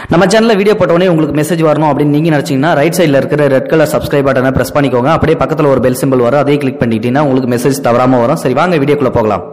நம்ம சேனலில் வீடியோ போட்டோடனே உங்களுக்கு மெசேஜ் வரணும் அப்படின்னு நீங்கள் நினச்சிங்கன்னா ரைட் சைடில் இருக்கிற ரெட் கலர் சப்ஸ்கிரைப் பட்டனை ப்ரெஸ் பண்ணிக்கோங்க அப்படியே பக்கத்தில் ஒரு பெல் சிம்பிள் வரும் அதையும் கிளிக் பண்ணிட்டீங்கன்னா உங்களுக்கு மெசேஜ் தவறாமல் வரும் சரி வாங்க வீடியோக்குள்ளே போகலாம்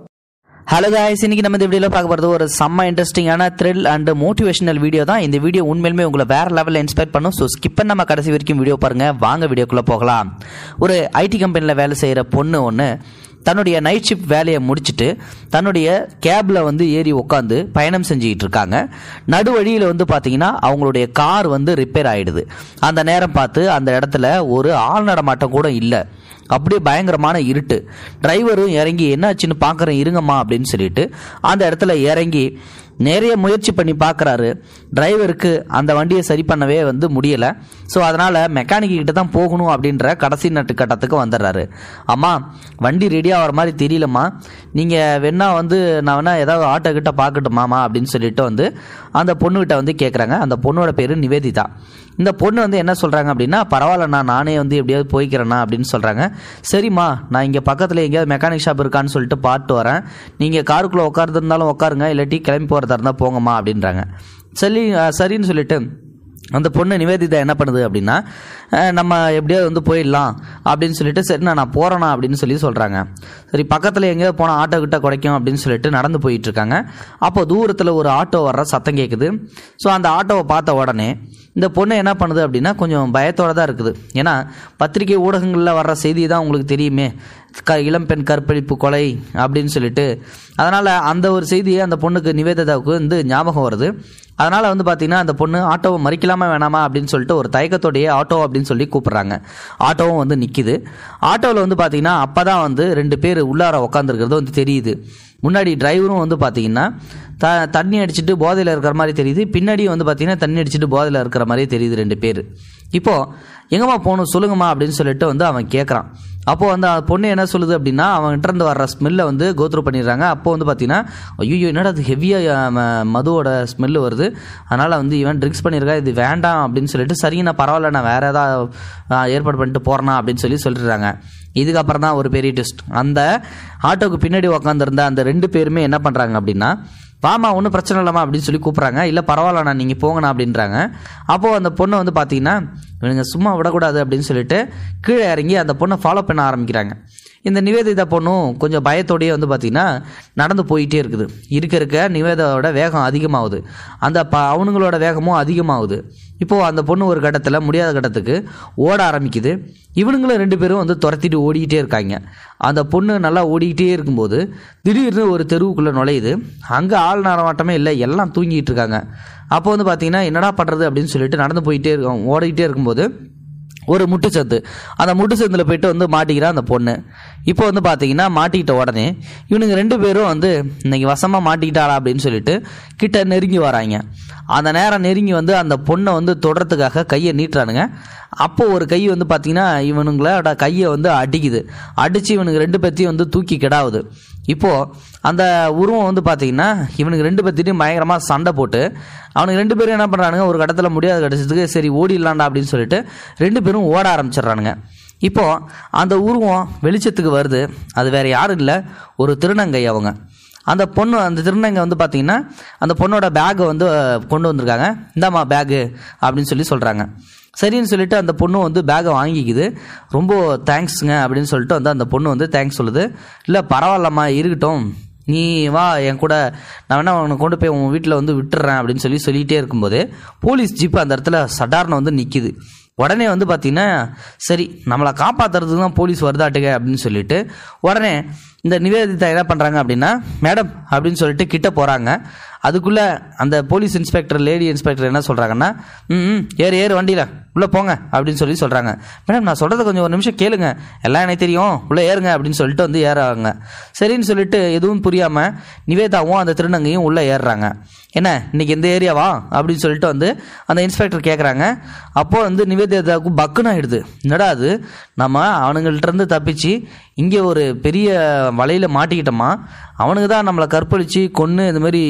ஹலோ காய்ஸ் இன்னைக்கு நம்ம இந்த வீடியோவில் பார்க்க போகிறது ஒரு செம்ம இன்ட்ரெஸ்டிங்கான த்ரில் அண்ட் மோட்டிவேஷனல் வீடியோ தான் இந்த வீடியோ உண்மையிலுமே உங்களை வேற லெவலில் இன்ஸ்பயர் பண்ணும் ஸோ ஸ்கிப் பண்ணாம கடைசி வரைக்கும் வீடியோ பாருங்க வாங்க வீடியோக்குள்ளே போகலாம் ஒரு ஐடி கம்பெனியில் வேலை செய்கிற பொண்ணு ஒன்று தன்னுடைய நைட் ஷிஃப்ட் வேலையை முடிச்சுட்டு தன்னுடைய கேபில் வந்து ஏறி உட்காந்து பயணம் செஞ்சுக்கிட்டு இருக்காங்க நடு வழியில் வந்து பார்த்தீங்கன்னா அவங்களுடைய கார் வந்து ரிப்பேர் ஆயிடுது அந்த நேரம் பார்த்து அந்த இடத்துல ஒரு ஆள் நடமாட்டம் கூட இல்லை அப்படியே பயங்கரமான இருட்டு டிரைவரும் இறங்கி என்னாச்சுன்னு பார்க்குறேன் இருங்கம்மா அப்படின்னு சொல்லிட்டு அந்த இடத்துல இறங்கி நிறைய முயற்சி பண்ணி பார்க்குறாரு டிரைவருக்கு அந்த வண்டியை சரி பண்ணவே வந்து முடியலை ஸோ அதனால் மெக்கானிக் கிட்ட தான் போகணும் அப்படின்ற கடைசி நட்டு கட்டத்துக்கு வந்துடுறாரு அம்மா வண்டி ரெடி ஆகிற மாதிரி தெரியலம்மா நீங்கள் வேணா வந்து நான் வேணா ஏதாவது ஆட்டோ கிட்ட பார்க்கட்டுமாமா அப்படின்னு சொல்லிட்டு வந்து அந்த பொண்ணுகிட்ட வந்து கேட்குறாங்க அந்த பொண்ணோட பேர் நிவேதிதா இந்த பொண்ணு வந்து என்ன சொல்கிறாங்க அப்படின்னா பரவாயில்லண்ணா நானே வந்து எப்படியாவது போய்க்கிறேண்ணா அப்படின்னு சொல்கிறாங்க சரிம்மா நான் இங்கே பக்கத்தில் எங்கேயாவது மெக்கானிக் ஷாப் இருக்கான்னு சொல்லிட்டு பார்த்து வரேன் நீங்கள் காருக்குள்ளே உட்காந்துருந்தாலும் உட்காருங்க இல்லாட்டி கிளம்பி போகிறதா இருந்தால் போங்கம்மா அப்படின்றாங்க சரி அஹ், சரின்னு சொல்லிட்டு அந்த பொண்ணு நிவேதிதா என்ன பண்ணுது அப்படின்னா அஹ், நம்ம எப்படியாவது வந்து போயிடலாம் அப்படின்னு சொல்லிட்டு சரி நான் நான் போகிறேண்ணா அப்படின்னு சொல்லி சொல்கிறாங்க சரி பக்கத்தில் எங்கேயாவது போனால் ஆட்டோ கிட்ட குறைக்கும் அப்படின்னு சொல்லிட்டு நடந்து போயிட்டு இருக்காங்க அப்போ தூரத்தில் ஒரு ஆட்டோ வர்ற சத்தம் கேட்குது ஸோ அந்த ஆட்டோவை பார்த்த உடனே இந்த பொண்ணு என்ன பண்ணுது அப்படின்னா கொஞ்சம் பயத்தோட தான் இருக்குது ஏன்னா பத்திரிகை ஊடகங்களில் வர்ற செய்தி தான் உங்களுக்கு தெரியுமே க இளம்பெண் கற்பழிப்பு கொலை அப்படின்னு சொல்லிட்டு அதனால் அந்த ஒரு செய்தியை அந்த பொண்ணுக்கு நிவேதிதாவுக்கு வந்து ஞாபகம் வருது அதனால் வந்து பார்த்தீங்கன்னா அந்த பொண்ணு ஆட்டோவை மறிக்கலாமா வேணாமா அப்படின்னு சொல்லிட்டு ஒரு தயக்கத்தோடையே ஆட்டோ அப்படின்னு சொல்லி கூப்பிட்றாங்க ஆட்டோவும் வந்து நிற்கிது ஆட்டோவில் வந்து பார்த்தீங்கன்னா அப்போ தான் வந்து ரெண்டு பேர் உள்ளார உட்காந்துருக்கிறது வந்து தெரியுது முன்னாடி டிரைவரும் வந்து பார்த்தீங்கன்னா த தண்ணி அடிச்சுட்டு போதையில் இருக்கிற மாதிரி தெரியுது பின்னாடியும் வந்து பார்த்தீங்கன்னா தண்ணி அடிச்சுட்டு போதையில் இருக்கிற மாதிரி தெரியுது ரெண்டு பேர் இப்போது எங்கம்மா போகணும் சொல்லுங்கம்மா அப்படின்னு சொல்லிட்டு வந்து அவன் கேட்குறான் அப்போது வந்து அந்த பொண்ணு என்ன சொல்லுது அப்படின்னா அவன்கிட்ட இருந்து வர்ற ஸ்மெல்லை வந்து கோத்ரூ பண்ணிடுறாங்க அப்போ வந்து பார்த்தீங்கன்னா ஐயோ என்னடா அது ஹெவியாக மதுவோட ஸ்மெல்லு வருது அதனால் வந்து இவன் ட்ரிங்க்ஸ் பண்ணியிருக்கா இது வேண்டாம் அப்படின்னு சொல்லிட்டு சரிங்க நான் பரவாயில்ல நான் வேறு ஏதாவது ஆ, ஏற்பாடு பண்ணிட்டு போகிறேனா அப்படின்னு சொல்லி சொல்லிடுறாங்க இதுக்கப்புறம் தான் ஒரு பெரிய டெஸ்ட் அந்த ஆட்டோக்கு பின்னாடி உக்காந்துருந்த அந்த ரெண்டு பேருமே என்ன பண்ணுறாங்க அப்படின்னா வாமா ஒன்றும் பிரச்சனை இல்லைம்மா அப்படின்னு சொல்லி கூப்பிட்றாங்க இல்லை பரவாயில்லண்ணா நீங்கள் போங்கண்ணா அப்படின்றாங்க அப்போது அந்த பொண்ணை வந்து பார்த்தீங்கன்னா இவனுங்க சும்மா விடக்கூடாது அப்படின்னு சொல்லிட்டு கீழே இறங்கி அந்த பொண்ணை ஃபாலோ பண்ண ஆரம்பிக்கிறாங்க இந்த நிவேதிதா பொண்ணும் கொஞ்சம் பயத்தோடயே வந்து பார்த்தீங்கன்னா நடந்து போயிட்டே இருக்குது இருக்க இருக்க நிவேதாவோட வேகம் அதிகமாகுது அந்த ப அவனுங்களோட வேகமும் அதிகமாகுது இப்போது அந்த பொண்ணு ஒரு கட்டத்தில் முடியாத கட்டத்துக்கு ஓட ஆரம்பிக்குது இவனுங்களும் ரெண்டு பேரும் வந்து துரத்திட்டு ஓடிக்கிட்டே இருக்காங்க அந்த பொண்ணு நல்லா ஓடிக்கிட்டே இருக்கும்போது திடீர்னு ஒரு தெருவுக்குள்ளே நுழையுது அங்கே ஆள் நடமாட்டமே இல்லை எல்லாம் தூங்கிட்டு இருக்காங்க அப்போ வந்து பார்த்தீங்கன்னா என்னடா பண்ணுறது அப்படின்னு சொல்லிட்டு நடந்து போயிட்டே இருக்கோம் ஓடிக்கிட்டே இருக்கும்போது ஒரு முட்டுச்சந்து அந்த முட்டுச்சந்தில் போயிட்டு வந்து மாட்டிக்கிறான் அந்த பொண்ணு இப்போ வந்து பார்த்தீங்கன்னா மாட்டிக்கிட்ட உடனே இவனுங்க ரெண்டு பேரும் வந்து இன்னைக்கு வசமாக மாட்டிக்கிட்டாளா அப்படின்னு சொல்லிட்டு கிட்ட நெருங்கி வராங்க அந்த நேரம் நெருங்கி வந்து அந்த பொண்ணை வந்து தொடறதுக்காக கையை நீட்டுறானுங்க அப்போ ஒரு கை வந்து பார்த்தீங்கன்னா இவனுங்களோட கையை வந்து அடிக்குது அடித்து இவனுக்கு ரெண்டு பேர்த்தையும் வந்து தூக்கி கிடாவுது இப்போது அந்த உருவம் வந்து பார்த்தீங்கன்னா இவனுக்கு ரெண்டு பேர்த்திட்டையும் பயங்கரமாக சண்டை போட்டு அவனுக்கு ரெண்டு பேரும் என்ன பண்ணுறானுங்க ஒரு கடத்தில் முடியாத கிடச்சதுக்கு சரி ஓடிடலாம்டா அப்படின்னு சொல்லிட்டு ரெண்டு பேரும் ஓட ஆரம்பிச்சிடுறானுங்க இப்போ அந்த உருவம் வெளிச்சத்துக்கு வருது அது வேற யாரும் இல்லை ஒரு திருநங்கை அவங்க அந்த பொண்ணு அந்த திருநங்கை வந்து பார்த்தீங்கன்னா அந்த பொண்ணோட பேக்கை வந்து அஹ், கொண்டு வந்திருக்காங்க இந்தாம்மா பேகு அப்படின்னு சொல்லி சொல்கிறாங்க சரின்னு சொல்லிட்டு அந்த பொண்ணு வந்து பேக்கை வாங்கிக்குது ரொம்ப தேங்க்ஸுங்க அப்படின்னு சொல்லிட்டு வந்து அந்த பொண்ணு வந்து தேங்க்ஸ் சொல்லுது இல்லை பரவாயில்லம்மா இருக்கட்டும் நீ வா என் கூட நான் வேணா உன்னை கொண்டு போய் உன் வீட்டில் வந்து விட்டுறேன் அப்படின்னு சொல்லி சொல்லிகிட்டே இருக்கும்போது போலீஸ் ஜீப் அந்த இடத்துல சடார்னு வந்து நிற்கிது உடனே வந்து பார்த்தீங்கன்னா சரி நம்மளை காப்பாற்றுறதுக்கு தான் போலீஸ் வருதாட்டுங்க அப்படின்னு சொல்லிட்டு உடனே இந்த நிவேதிதா என்ன பண்ணுறாங்க அப்படின்னா மேடம் அப்படின்னு சொல்லிட்டு கிட்ட போகிறாங்க அதுக்குள்ளே அந்த போலீஸ் இன்ஸ்பெக்டர் லேடி இன்ஸ்பெக்டர் என்ன சொல்கிறாங்கன்னா ம் ம், ஏறு ஏறு வண்டியில் உள்ளே போங்க அப்படின்னு சொல்லி சொல்கிறாங்க மேடம் நான் சொல்கிறத கொஞ்சம் ஒரு நிமிஷம் கேளுங்க எல்லாம் எனக்கு தெரியும் உள்ளே ஏறுங்க அப்படின்னு சொல்லிட்டு வந்து ஏறாங்க சரின்னு சொல்லிட்டு எதுவும் புரியாமல் நிவேதாவும் அந்த திருநங்கையும் உள்ளே ஏறுறாங்க என்ன இன்னைக்கு எந்த ஏரியாவா அப்படின்னு சொல்லிட்டு வந்து அந்த இன்ஸ்பெக்டர் கேட்குறாங்க அப்போ வந்து நிவேதிதாவுக்கு பக்குன்னு ஆயிடுது என்னடா அது நம்ம அவனுங்கள்ட்ட இருந்து தப்பிச்சு இங்கே ஒரு பெரிய வலையில் மாட்டிக்கிட்டோமா அவனுக்கு தான் நம்மளை கற்பழித்து கொன்று இந்த மாதிரி இளம்பெண்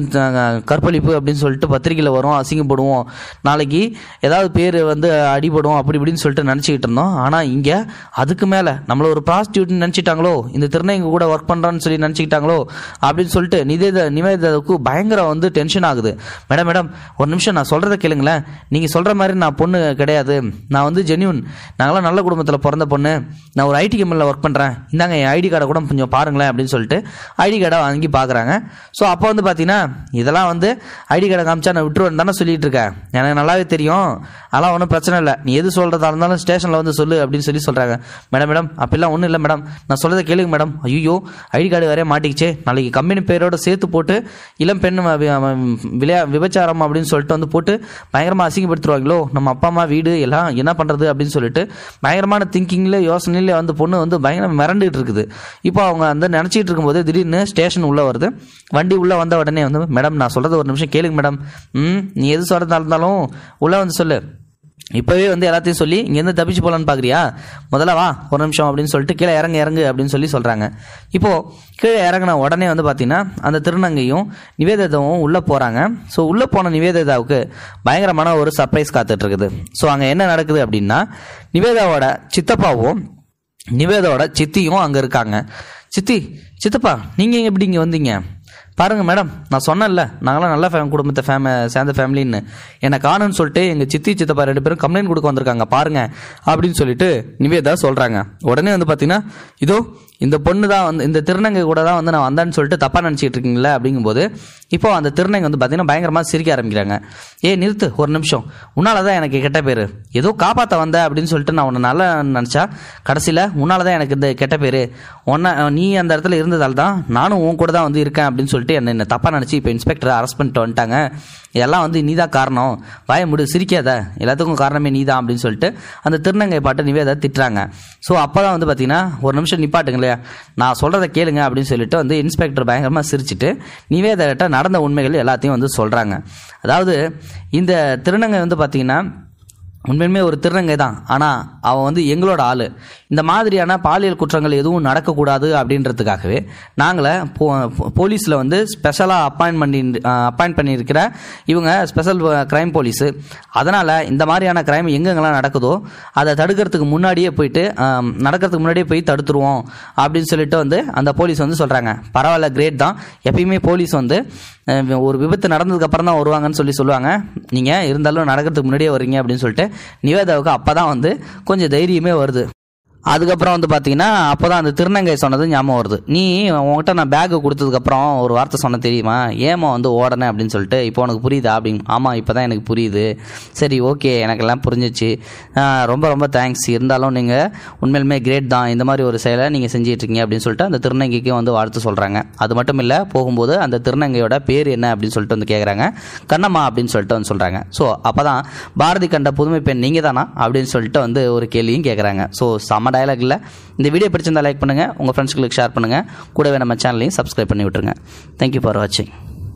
அஹ், கற்பழிப்பு அப்படின்னு சொல்லிட்டு பத்திரிக்கையில் வரும் அசிங்கப்படுவோம் நாளைக்கு ஏதாவது பேர் வந்து அடிபடும் அப்படி இப்படின்னு சொல்லிட்டு நினச்சிக்கிட்டு இருந்தோம் ஆனால் இங்கே அதுக்கு மேலே நம்மள ஒரு ப்ராஸ்டியூட்னு நினச்சிட்டாங்களோ இந்த திருநங்கைங்க கூட ஒர்க் பண்ணுறான்னு சொல்லி நினச்சிக்கிட்டாங்களோ அப்படின்னு சொல்லிட்டு நிவேத நிவேதாவுக்கு பயங்கர வந்து டென்ஷன் ஆகுது மேடம் மேடம் ஒரு நிமிஷம் நான் சொல்கிறத கேளுங்களேன் நீங்கள் சொல்கிற மாதிரி நான் பொண்ணு கிடையாது நான் வந்து ஜென்யூன் நாங்களாம் நல்ல குடும்பத்தில் பிறந்த பொண்ணு நான் ஒரு ஐடி கம்பெனியில் ஒர்க் பண்ணுறேன் இந்தாங்க என் ஐடி கார்டை கூட கொஞ்சம் பாருங்களேன் அப்படின்னு சொல்லிட்டு ஐடி கார்டை வாங்கி பார்க்குறாங்க ஸோ அப்போ வந்து பார்த்தீங்கன்னா இதெல்லாம் வந்து ஐடி கார்டை காமிச்சா நான் விட்டுருவேன் தானே சொல்லிட்டு இருக்கேன் எனக்கு நல்லாவே தெரியும் அதெல்லாம் ஒன்றும் பிரச்சனை இல்லை நீ எது சொல்கிறதா இருந்தாலும் ஸ்டேஷனில் வந்து சொல்லு அப்படின்னு சொல்லி சொல்கிறாங்க மேடம் மேடம் அப்படிலாம் ஒன்றும் இல்லை மேடம் நான் சொல்கிறத கேளுங்க மேடம் ஐயோ ஐடி கார்டு வேறே மாட்டிக்கிச்சே நாளைக்கு கம்பெனி பேரோட சேர்த்து போட்டு இளம் பெண் வ- வ- விளையா விபச்சாரம் அப்படின்னு சொல்லிட்டு வந்து போட்டு பயங்கரமாக அசிங்கப்படுத்துருவாங்களோ நம்ம அப்பா அம்மா வீடு எல்லாம் என்ன பண்ணுறது அப்படின்னு சொல்லிட்டு பயங்கரமான திங்கிங்கில் யோசனையில வந்து பொண்ணு வந்து பயங்கரம் மிரண்டுட்டு இருக்குது இப்போ அவங்க அந்த நினச்சிட்டு இருக்கும்போது திடீர்னு ஸ்டேஷன் உள்ளே வருது வண்டி உள்ளே வந்த உடனே வந்து மேடம் நான் சொல்கிறது ஒரு நிமிஷம் கேளுங்க மேடம் ம் நீ எது சொல்கிறதா இருந்தாலும் உள்ளே வந்து சொல்லு இப்போவே வந்து எல்லாத்தையும் சொல்லி இங்கேருந்து தப்பிச்சு போகலான்னு பார்க்குறியா முதல்ல வா ஒரு நிமிஷம் அப்படின்னு சொல்லிட்டு கீழே இறங்கு இறங்கு அப்படின்னு சொல்லி சொல்கிறாங்க இப்போது கீழே இறங்கின உடனே வந்து பார்த்தீங்கன்னா அந்த திருநங்கையும் நிவேதிதாவும் உள்ளே போகிறாங்க ஸோ உள்ளே போன நிவேதிதாவுக்கு பயங்கரமான ஒரு சர்ப்ரைஸ் காத்துட்டு இருக்குது ஸோ அங்கே என்ன நடக்குது அப்படின்னா நிவேதாவோட சித்தப்பாவும் நிவேதாவோட சித்தியும் அங்கே இருக்காங்க சித்தி சித்தப்பா நீங்கள் எப்படி இங்கே வந்தீங்க பாருங்க மேடம் நான் சொன்னேன்ல நாங்களாம் நல்ல ஃபேம் குடும்பத்தை ஃபேம சேர்ந்த ஃபேமிலின்னு என்னை காணுன்னு சொல்லிட்டு எங்கள் சித்தி சித்தப்பா ரெண்டு பேரும் கம்ப்ளைண்ட் கொடுக்க வந்திருக்காங்க பாருங்க அப்படின்னு சொல்லிட்டு நிவேதா சொல்கிறாங்க உடனே வந்து பார்த்தீங்கன்னா இதோ இந்த பொண்ணு தான் வந்து இந்த திருநங்கை கூட தான் வந்து நான் வந்தேன்னு சொல்லிட்டு தப்பாக நினச்சிட்டு இருக்கீங்களே அப்படிங்கும்போது இப்போ அந்த திருநங்கை வந்து பார்த்தீங்கன்னா பயங்கரமாக சிரிக்க ஆரம்பிக்கிறாங்க ஏ நிறுத்து ஒரு நிமிஷம் உன்னால தான் எனக்கு கெட்ட பேர் ஏதோ காப்பாற்ற வந்த அப்படின்னு சொல்லிட்டு நான் உன்னை நல்லா நினச்சா கடைசியில் உன்னால தான் எனக்கு இந்த கெட்ட பேர் உன்னை நீ அந்த இடத்துல இருந்ததால் தான் நானும் உன் கூட தான் வந்து இருக்கேன் அப்படின்னு சொல்லிட்டு என்ன என்ன தப்பாக நினச்சி இப்போ இன்ஸ்பெக்டர் அரெஸ்ட் பண்ணிட்டு வந்துட்டாங்க இதெல்லாம் வந்து நீ தான் காரணம் வாய முடி சிரிக்காத எல்லாத்துக்கும் காரணமே நீ தான் அப்படின்னு சொல்லிட்டு அந்த திருநங்கை பாட்டு நிவேதா திட்டுறாங்க ஸோ அப்போ தான் வந்து பார்த்தீங்கன்னா ஒரு நிமிஷம் நிப்பாட்டுங்க இல்லையா நான் சொல்கிறத கேளுங்க அப்படின்னு சொல்லிட்டு வந்து இன்ஸ்பெக்டர் பயங்கரமாக சிரிச்சிட்டு நிவேதா கிட்ட நடந்த உண்மைகள் எல்லாத்தையும் வந்து சொல்கிறாங்க அதாவது இந்த திருநங்கை வந்து பார்த்தீங்கன்னா உண்மையுமே ஒரு திருநங்கை தான் ஆனால் அவன் வந்து எங்களோட ஆள் இந்த மாதிரியான பாலியல் குற்றங்கள் எதுவும் நடக்கக்கூடாது அப்படின்றதுக்காகவே நாங்களே போ போலீஸில் வந்து ஸ்பெஷலாக அப்பாயின்ட் பண்ணி அப்பாயின்ட் பண்ணியிருக்கிற இவங்க ஸ்பெஷல் கிரைம் போலீஸு அதனால் இந்த மாதிரியான கிரைம் எங்கெங்கெல்லாம் நடக்குதோ அதை தடுக்கிறதுக்கு முன்னாடியே போயிட்டு ஆம், நடக்கிறதுக்கு முன்னாடியே போய் தடுத்துருவோம் அப்படின்னு சொல்லிட்டு வந்து அந்த போலீஸ் வந்து சொல்கிறாங்க பரவாயில்ல கிரேட் தான் எப்பயுமே போலீஸ் வந்து அஹ், ஒரு விபத்து நடந்ததுக்கு அப்புறம் தான் வருவாங்கன்னு சொல்லி சொல்லுவாங்க நீங்கள் இருந்தாலும் நடக்கிறதுக்கு முன்னாடியே வர்றீங்க அப்படின்னு சொல்லிட்டு நிவேதாவுக்கு அப்போ தான் வந்து கொஞ்சம் தைரியமே வருது அதுக்கப்புறம் வந்து பார்த்தீங்கன்னா அப்போ தான் அந்த திருநங்கை சொன்னது ஞாபகம் வருது நீ உன்கிட்ட நான் பேக்கு கொடுத்ததுக்கப்புறம் ஒரு வார்த்தை சொன்ன தெரியுமா ஏமா வந்து ஓடனே அப்படின்னு சொல்லிட்டு இப்போ உனக்கு புரியுதா அப்படின்னு ஆமாம் இப்போ தான் எனக்கு புரியுது சரி ஓகே எனக்கெல்லாம் புரிஞ்சிச்சு ஆஹ் ரொம்ப ரொம்ப தேங்க்ஸ் இருந்தாலும் நீங்கள் உண்மையிலுமே கிரேட் தான் இந்த மாதிரி ஒரு செயலை நீங்கள் செஞ்சிட்ருக்கீங்க அப்படின்னு சொல்லிட்டு அந்த திருநங்கைக்கு வந்து வாழ்த்து சொல்கிறாங்க அது மட்டும் இல்லை போகும்போது அந்த திருநங்கையோட பேர் என்ன அப்படின்னு சொல்லிட்டு வந்து கேட்குறாங்க கண்ணம்மா அப்படின்னு சொல்லிட்டு வந்து சொல்கிறாங்க ஸோ அப்போ தான் பாரதி கண்ட புதுமை பெண் நீங்கள் தானா அப்படின்னு சொல்லிட்டு வந்து ஒரு கேள்வியும் கேட்குறாங்க ஸோ செம்ம டயலாக் இல்லை இந்த வீடியோ பிடிச்சிருந்தா லைக் பண்ணுங்கள் உங்கள் ஃப்ரெண்ட்ஸ்களுக்கு ஷேர் பண்ணுங்கள் கூடவே நம்ம சேனலையும் சப்ஸ்கிரைப் பண்ணி விட்டுருங்க தேங்க்யூ ஃபார் வாட்சிங்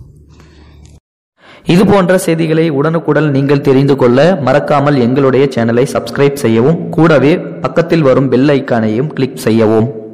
இது போன்ற செய்திகளை உடனுக்குடன் நீங்கள் தெரிந்து கொள்ள மறக்காமல் எங்களுடைய சேனலை சப்ஸ்கிரைப் செய்யவும் கூடவே பக்கத்தில் வரும் பெல் ஐக்கானையும் கிளிக் செய்யவும்